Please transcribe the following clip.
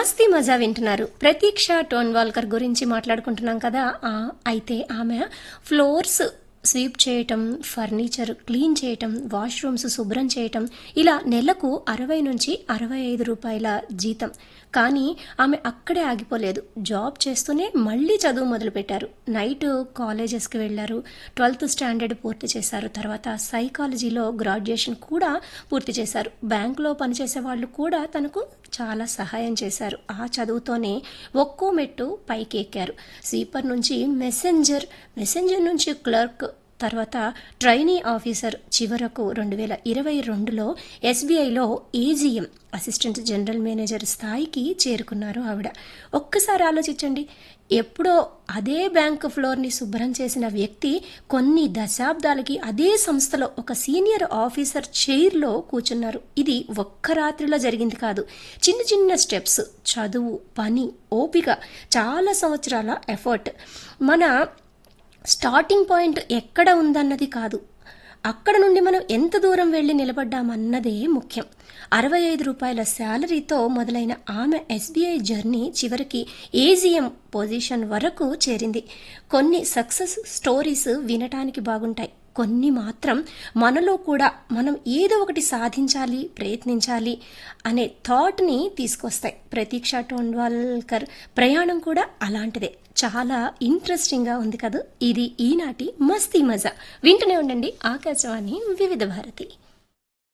మస్తీ మజా వింటున్నారు ప్రతీక్ష టోన్వాల్కర్ గురించి మాట్లాడుకుంటున్నాం కదా ఆ, అయితే ఆమె ఫ్లోర్స్ స్వీప్ చేయటం ఫర్నిచర్ క్లీన్ చేయటం వాష్రూమ్స్ శుభ్రం చేయటం ఇలా నెలకు అరవై నుంచి అరవై ఐదు రూపాయల జీతం కానీ ఆమె అక్కడే ఆగిపోలేదు జాబ్ చేస్తూనే మళ్ళీ చదువు మొదలుపెట్టారు నైట్ కాలేజెస్కి వెళ్ళారు ట్వెల్త్ స్టాండర్డ్ పూర్తి చేశారు తర్వాత సైకాలజీలో గ్రాడ్యుయేషన్ కూడా పూర్తి చేశారు బ్యాంకులో పనిచేసే వాళ్ళు కూడా తనకు చాలా సహాయం చేశారు ఆ చదువుతోనే ఒక్కో మెట్టు పైకి ఎక్కారు స్వీపర్ నుంచి మెసెంజర్ మెసెంజర్ నుంచి క్లర్క్ తర్వాత ట్రైనీ ఆఫీసర్ చివరకు రెండు వేల ఇరవై రెండులో ఎస్బీఐలో ఏజీఎం అసిస్టెంట్ జనరల్ మేనేజర్ స్థాయికి చేరుకున్నారు ఆవిడ ఒక్కసారి ఆలోచించండి ఎప్పుడో అదే బ్యాంక్ ఫ్లోర్ని శుభ్రం చేసిన వ్యక్తి కొన్ని దశాబ్దాలకి అదే సంస్థలో ఒక సీనియర్ ఆఫీసర్ చైర్లో కూర్చున్నారు ఇది ఒక్క రాత్రిలో జరిగింది కాదు చిన్న చిన్న స్టెప్స్ చదువు పని ఓపిక చాలా సంవత్సరాల ఎఫర్ట్ మన స్టార్టింగ్ పాయింట్ ఎక్కడ ఉందన్నది కాదు అక్కడ నుండి మనం ఎంత దూరం వెళ్ళి నిలబడ్డామన్నదే ముఖ్యం అరవై ఐదు రూపాయల శాలరీతో మొదలైన ఆమె ఎస్బీఐ జర్నీ చివరికి ఏజీఎం పొజిషన్ వరకు చేరింది కొన్ని సక్సెస్ స్టోరీస్ వినటానికి బాగుంటాయి కొన్ని మాత్రం మనలో కూడా మనం ఏదో ఒకటి సాధించాలి ప్రయత్నించాలి అనే థాట్ని తీసుకొస్తాయి ప్రతీక్ష టోన్వాల్కర్ ప్రయాణం కూడా అలాంటిదే చాలా ఇంట్రెస్టింగ్గా ఉంది కదా ఇది ఈనాటి మస్తీ మజా వింటూనే ఉండండి ఆకాశవాణి వివిధ భారతి